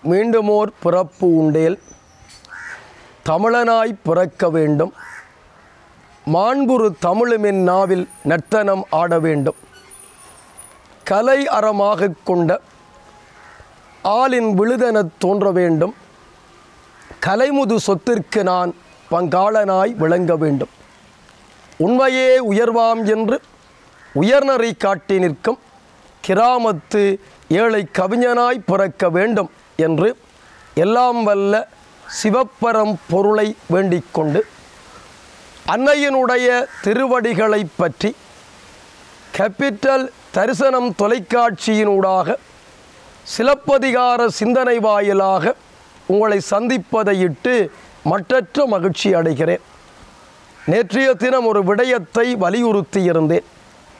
மீண்டுமோர் பிறப்பு உண்டேல் தமிழனாய் பிறக்க வேண்டும் மாண்புறு தமிழுமென் நாவில் நர்த்தனம் ஆட வேண்டும் கலை அறமாகக் கொண்ட ஆளின் விழுதெனத் தோன்ற வேண்டும் கலைமுது சொத்திற்கு நான் பங்காளனாய் விளங்க வேண்டும் உண்மையே உயர்வாம் என்று உயர்நறை காட்டி நிற்கும் கிராமத்து ஏழை கவிஞனாய் பிறக்க வேண்டும் என்று எல்லாம் வல்ல சிவப்பரம் பொருளை வேண்டிக் கொண்டு அன்னையினுடைய திருவடிகளை பற்றி கேபிட்டல் தரிசனம் தொலைக்காட்சியினூடாக சிலப்பதிகார சிந்தனை வாயிலாக உங்களை சந்திப்பதையிட்டு மற்றற்ற மகிழ்ச்சி அடைகிறேன் நேற்றைய தினம் ஒரு விடயத்தை வலியுறுத்தியிருந்தேன்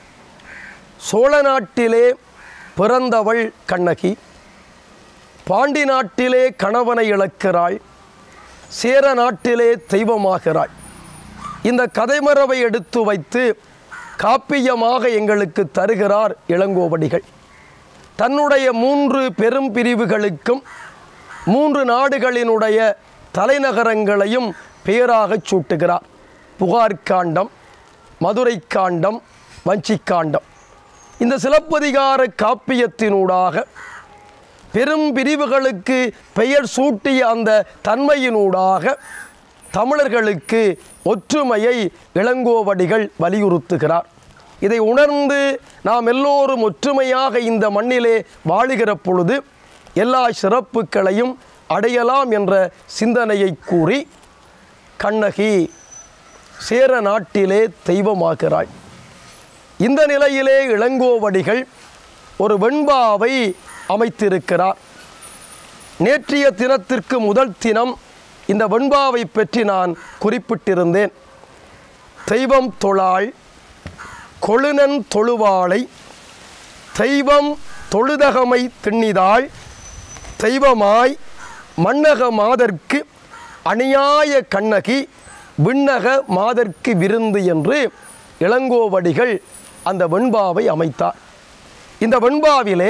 சோழ நாட்டிலே பிறந்தவள் கண்ணகி பாண்டி நாட்டிலே கணவனை இழக்கிறாள் சேர நாட்டிலே தெய்வமாகிறாள் இந்த கதைமரவை எடுத்து வைத்து காப்பியமாக எங்களுக்கு தருகிறார் இளங்கோவடிகள் தன்னுடைய மூன்று பெரும் பிரிவுகளுக்கும் மூன்று நாடுகளினுடைய தலைநகரங்களையும் பெயராகச் சூட்டுகிறார் புகார் காண்டம் மதுரை காண்டம் வஞ்சிக்காண்டம் இந்த சிலப்பதிகார காப்பியத்தினூடாக பெரும் பிரிவுகளுக்கு பெயர் சூட்டிய அந்த தன்மையினூடாக தமிழர்களுக்கு ஒற்றுமையை இளங்கோவடிகள் வலியுறுத்துகிறார் இதை உணர்ந்து நாம் எல்லோரும் ஒற்றுமையாக இந்த மண்ணிலே வாழுகிற பொழுது எல்லா சிறப்புகளையும் அடையலாம் என்ற சிந்தனையை கூறி கண்ணகி சேர நாட்டிலே தெய்வமாகிறாள் இந்த நிலையிலே இளங்கோவடிகள் ஒரு வெண்பாவை அமைத்திருக்கிறார் நேற்றைய தினத்திற்கு முதல் தினம் இந்த வெண்பாவை பற்றி நான் குறிப்பிட்டிருந்தேன் தெய்வம் தொழாள் கொழுனன் தொழுவாளை தெய்வம் தொழுதகமை திண்ணிதாள் தெய்வமாய் மன்னக மாதர்க்கு அநியாய கண்ணகி விண்ணக மாதர்க்கு விருந்து என்று இளங்கோவடிகள் அந்த வெண்பாவை அமைத்தார் இந்த வெண்பாவிலே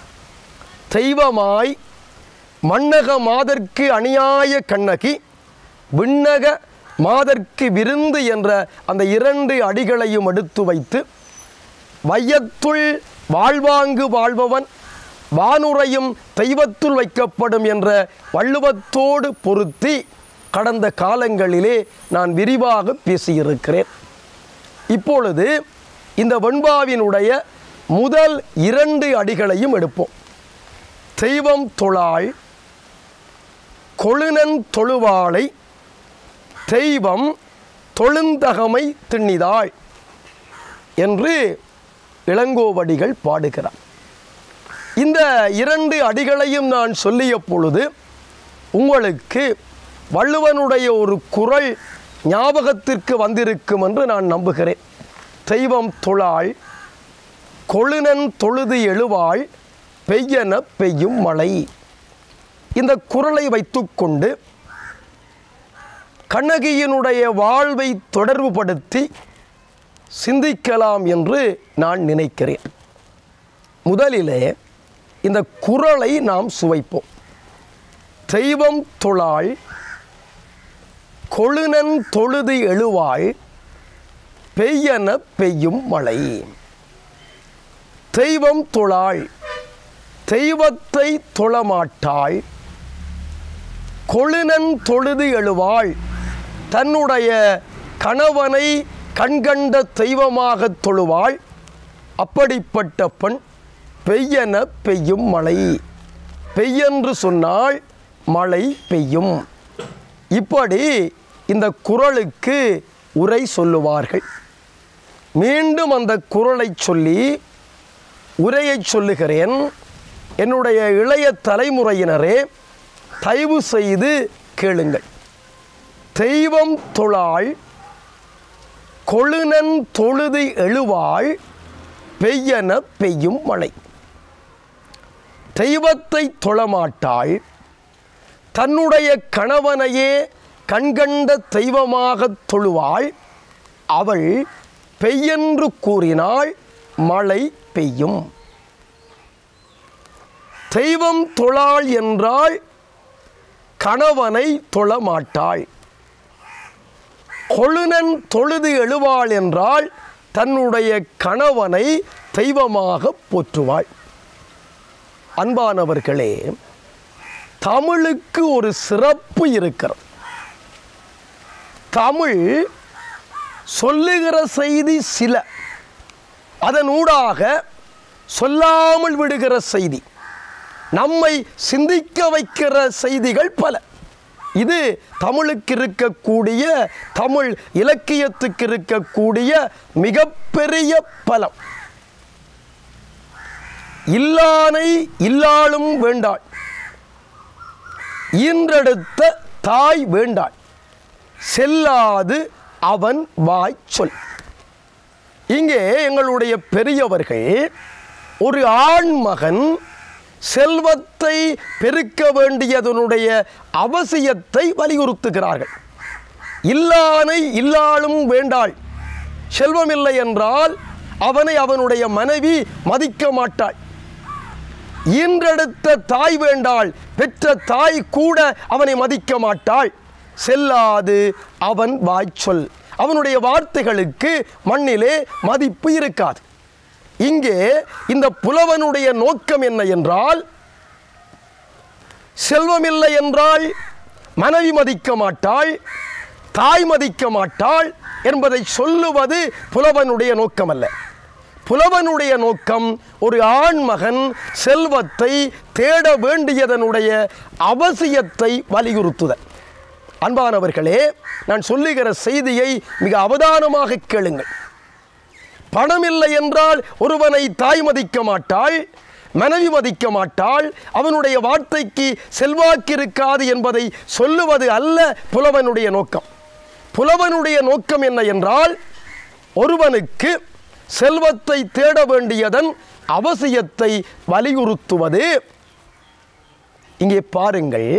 தெய்வமாய் மன்னக மாதர்க்கு அநியாய கண்ணகி விண்ணக மாதர்க்கு விருந்து என்ற அந்த இரண்டு அடிகளையும் எடுத்து வைத்து வையத்துள் வாழ்வாங்கு வாழ்பவன் வானுரையும் தெய்வத்துள் வைக்கப்படும் என்ற வள்ளுவத்தோடு பொருத்தி கடந்த காலங்களிலே நான் விரிவாக பேசியிருக்கிறேன் இப்பொழுது இந்த வெண்பாவினுடைய முதல் இரண்டு அடிகளையும் எடுப்போம் தெய்வம் தொழாள் கொழுனன் தொழுவாளை தெய்வம் தொழுந்தகமை திண்ணிதாள் என்று இளங்கோவடிகள் பாடுகிறார் இந்த இரண்டு அடிகளையும் நான் சொல்லிய பொழுது உங்களுக்கு வள்ளுவனுடைய ஒரு குரல் ஞாபகத்திற்கு வந்திருக்கும் என்று நான் நம்புகிறேன் தெய்வம் தொழாள் கொழுனன் தொழுது எழுவாள் பெய்யன பெய்யும் மழை இந்த குரலை வைத்துக்கொண்டு கண்ணகியினுடைய வாழ்வை தொடர்புபடுத்தி சிந்திக்கலாம் என்று நான் நினைக்கிறேன் முதலிலே இந்த குரலை நாம் சுவைப்போம் தெய்வம் தொழாள் கொழுனன் தொழுது எழுவாள் பெய்யன பெய்யும் மழை தெய்வம் தொழாள் தெய்வத்தை தொழமாட்டாள் கொழுனன் தொழுது எழுவாள் தன்னுடைய கணவனை கண்கண்ட தெய்வமாக தொழுவாள் அப்படிப்பட்ட பெண் பெய்யன பெய்யும் மழை பெய்யென்று சொன்னால் மழை பெய்யும் இப்படி இந்த குரலுக்கு உரை சொல்லுவார்கள் மீண்டும் அந்த குரலை சொல்லி உரையை சொல்லுகிறேன் என்னுடைய இளைய தலைமுறையினரே தயவு செய்து கேளுங்கள் தெய்வம் தொழாள் கொழுனன் தொழுது எழுவாள் பெய்யன பெய்யும் மழை தெய்வத்தை தொழமாட்டாள் தன்னுடைய கணவனையே கண்கண்ட தெய்வமாக தொழுவாள் அவள் பெய்யென்று கூறினாள் மழை பெய்யும் தெய்வம் தொழாள் என்றால் கணவனை தொழமாட்டாள் கொழுனன் தொழுது எழுவாள் என்றால் தன்னுடைய கணவனை தெய்வமாக போற்றுவாள் அன்பானவர்களே தமிழுக்கு ஒரு சிறப்பு இருக்கிறது தமிழ் சொல்லுகிற செய்தி சில அதனூடாக சொல்லாமல் விடுகிற செய்தி நம்மை சிந்திக்க வைக்கிற செய்திகள் பல இது தமிழுக்கு இருக்கக்கூடிய தமிழ் இலக்கியத்துக்கு இருக்கக்கூடிய மிகப்பெரிய பலம் இல்லானை இல்லாளும் வேண்டாள் ஈன்றெடுத்த தாய் வேண்டாள் செல்லாது அவன் வாய் சொல் இங்கே எங்களுடைய பெரியவர்கள் ஒரு ஆண்மகன் செல்வத்தை பெருக்க வேண்டியதனுடைய அவசியத்தை வலியுறுத்துகிறார்கள் இல்லானை இல்லாளும் வேண்டாள் செல்வம் இல்லை என்றால் அவனை அவனுடைய மனைவி மதிக்க மாட்டாள் ஈன்றெடுத்த தாய் வேண்டாள் பெற்ற தாய் கூட அவனை மதிக்க மாட்டாள் செல்லாது அவன் வாய்ச்சொல் அவனுடைய வார்த்தைகளுக்கு மண்ணிலே மதிப்பு இருக்காது இங்கே இந்த புலவனுடைய நோக்கம் என்ன என்றால் செல்வமில்லை என்றால் மனைவி மதிக்க மாட்டாள் தாய் மதிக்க மாட்டாள் என்பதை சொல்லுவது புலவனுடைய நோக்கம் அல்ல புலவனுடைய நோக்கம் ஒரு ஆண்மகன் செல்வத்தை தேட வேண்டியதனுடைய அவசியத்தை வலியுறுத்துதல் அன்பானவர்களே நான் சொல்லுகிற செய்தியை மிக அவதானமாக கேளுங்கள் பணமில்லை என்றால் ஒருவனை தாய் மதிக்க மாட்டாள் மனைவி மதிக்க மாட்டாள் அவனுடைய வார்த்தைக்கு செல்வாக்கு இருக்காது என்பதை சொல்லுவது அல்ல புலவனுடைய நோக்கம் புலவனுடைய நோக்கம் என்ன என்றால் ஒருவனுக்கு செல்வத்தை தேட வேண்டியதன் அவசியத்தை வலியுறுத்துவது இங்கே பாருங்கள்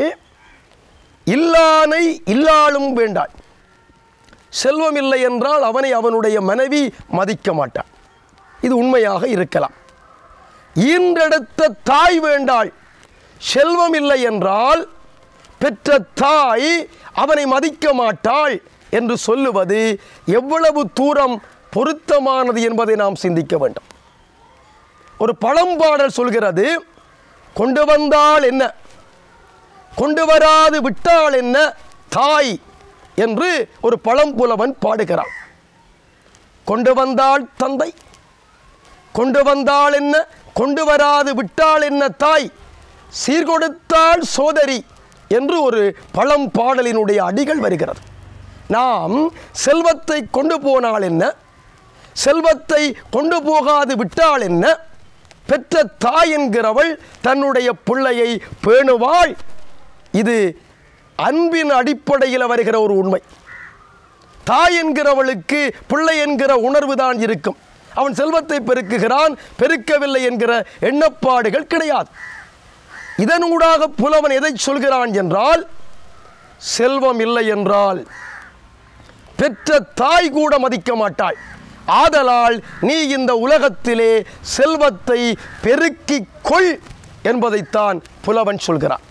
இல்லானை இல்லாளும் வேண்டாள் செல்வம் இல்லை என்றால் அவனை அவனுடைய மனைவி மதிக்க மாட்டாள் இது உண்மையாக இருக்கலாம் ஈன்றெடுத்த தாய் வேண்டாள் செல்வம் இல்லை என்றால் பெற்ற தாய் அவனை மதிக்க மாட்டாள் என்று சொல்லுவது எவ்வளவு தூரம் பொருத்தமானது என்பதை நாம் சிந்திக்க வேண்டும் ஒரு பழம்பாடல் சொல்கிறது கொண்டு வந்தால் என்ன கொண்டு வராது விட்டால் என்ன தாய் என்று ஒரு பழம்புலவன் பாடுகிறான் கொண்டு வந்தாள் தந்தை கொண்டு வந்தாள் என்ன கொண்டு வராது விட்டாள் என்ன தாய் சீர்கொடுத்தாள் சோதரி என்று ஒரு பழம் பாடலினுடைய அடிகள் வருகிறது நாம் செல்வத்தை கொண்டு போனால் என்ன செல்வத்தை கொண்டு போகாது விட்டால் என்ன பெற்ற தாய் என்கிறவள் தன்னுடைய பிள்ளையை பேணுவாள் இது அன்பின் அடிப்படையில் வருகிற ஒரு உண்மை தாய் என்கிறவளுக்கு பிள்ளை என்கிற உணர்வு தான் இருக்கும் அவன் செல்வத்தை பெருக்குகிறான் பெருக்கவில்லை என்கிற எண்ணப்பாடுகள் கிடையாது இதனூடாக புலவன் எதை சொல்கிறான் என்றால் செல்வம் இல்லை என்றால் பெற்ற தாய் கூட மதிக்க மாட்டாள் ஆதலால் நீ இந்த உலகத்திலே செல்வத்தை பெருக்கிக் கொள் என்பதைத்தான் புலவன் சொல்கிறான்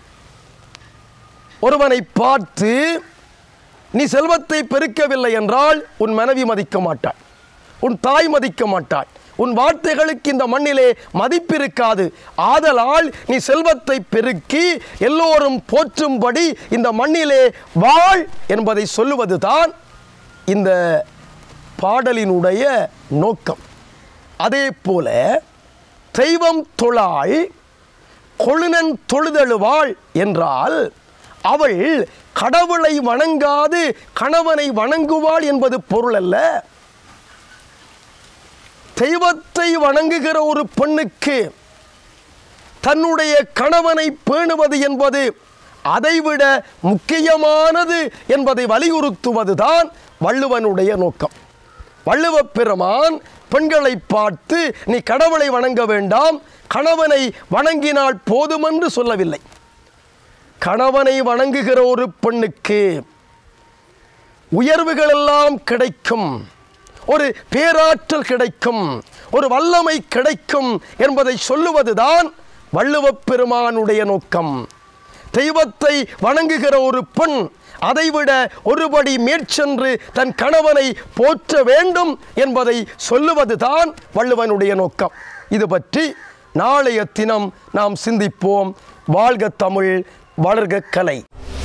ஒருவனை பார்த்து நீ செல்வத்தை பெருக்கவில்லை என்றால் உன் மனைவி மதிக்க மாட்டாள் உன் தாய் மதிக்க மாட்டாள் உன் வார்த்தைகளுக்கு இந்த மண்ணிலே மதிப்பிருக்காது ஆதலால் நீ செல்வத்தை பெருக்கி எல்லோரும் போற்றும்படி இந்த மண்ணிலே வாழ் என்பதை சொல்லுவதுதான் இந்த பாடலினுடைய நோக்கம் அதே போல தெய்வம் தொழாள் கொழுனன் தொழுதழுவாள் என்றால் அவள் கடவுளை வணங்காது கணவனை வணங்குவாள் என்பது பொருள் அல்ல தெய்வத்தை வணங்குகிற ஒரு பெண்ணுக்கு தன்னுடைய கணவனை பேணுவது என்பது அதைவிட முக்கியமானது என்பதை வலியுறுத்துவதுதான் வள்ளுவனுடைய நோக்கம் வள்ளுவப் பெருமான் பெண்களை பார்த்து நீ கடவுளை வணங்க வேண்டாம் கணவனை வணங்கினால் போதுமென்று சொல்லவில்லை கணவனை வணங்குகிற ஒரு பெண்ணுக்கு உயர்வுகள் எல்லாம் கிடைக்கும் ஒரு பேராற்றல் கிடைக்கும் ஒரு வல்லமை கிடைக்கும் என்பதை சொல்லுவதுதான் வள்ளுவப் பெருமானுடைய நோக்கம் தெய்வத்தை வணங்குகிற ஒரு பெண் அதைவிட ஒருபடி மேற்சென்று தன் கணவனை போற்ற வேண்டும் என்பதை சொல்லுவதுதான் வள்ளுவனுடைய நோக்கம் இது பற்றி நாளைய தினம் நாம் சிந்திப்போம் வாழ்க தமிழ் வளர்க கலை